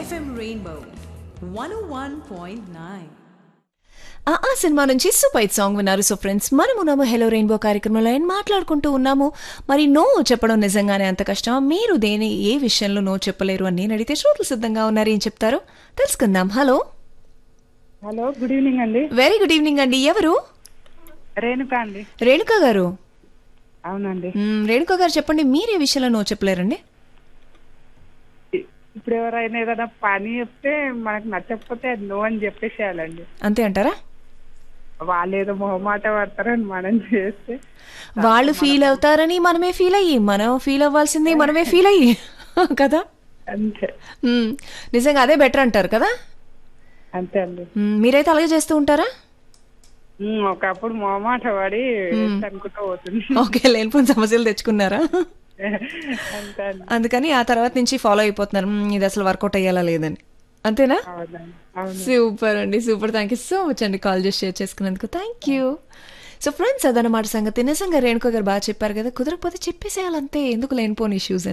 FM Rainbow 101.9. ఆ ఆ సినిమా నుంచి సూపర్ హిట్ సాంగ్ విన్నారు సో ఫ్రెండ్స్ మనము ఉన్నాము హెలో రెయిన్బో కార్యక్రమంలో ఏం మాట్లాడుకుంటూ ఉన్నాము మరి నో చెప్పడం నిజంగానే అంత కష్టమా మీరు దేని ఏ విషయంలో నో చెప్పలేరు అని నేను అడిగితే శ్రోతలు సిద్ధంగా ఉన్నారు ఏం చెప్తారో తెలుసుకుందాం హలో హలో గుడ్ ఈవినింగ్ అండి వెరీ గుడ్ ఈవినింగ్ అండి ఎవరు రేణుక అండి రేణుక గారు అవునండి మ్మ్, రేణుక గారు చెప్పండి మీరు ఏ విషయంలో నో చెప్పలేరండి ఇప్పుడు ఎవరైనా ఏదైనా పని చెప్తే మనకు నచ్చకపోతే అది నో అని చెప్పేసేయాలండి అంతే అంటారా వాళ్ళు ఏదో మొహమాట పడతారని మనం చేస్తే వాళ్ళు ఫీల్ అవుతారని మనమే ఫీల్ అయ్యి మనం ఫీల్ అవ్వాల్సింది మనమే ఫీల్ అయ్యి కదా అంతే మ్మ్, నిజంగా అదే బెటర్ అంటారు కదా అంతే అండి మ్మ్, మీరైతే అలాగే చేస్తూ ఉంటారా ఉమ్, ఒకప్పుడు మొహమాట పడి అనుకుంటూ పోతుంది ఓకే లేనిపోయిన సమస్యలు తెచ్చుకున్నారా అంతే అండి అందుకని ఆ తర్వాత నుంచి ఫాలో అయిపోతున్నారు "మ్మ్, ఇది అసలు వర్కౌట్ అయ్యేలా లేదని అంతేనా అవునండి అవును సూపర్ అండి super thank you so much అండి కాల్ చేసి షేర్ చేసుకున్నందుకు థ్యాంక్ యూ సో ఫ్రెండ్స్ అదనమాట సంగతి నిజంగా రేణుక గారు బాగా చెప్పారు కదా కుదరకపోతే చెప్పేసేయాలంతే ఎందుకు లేనిపోని ఇష్యూస్ అని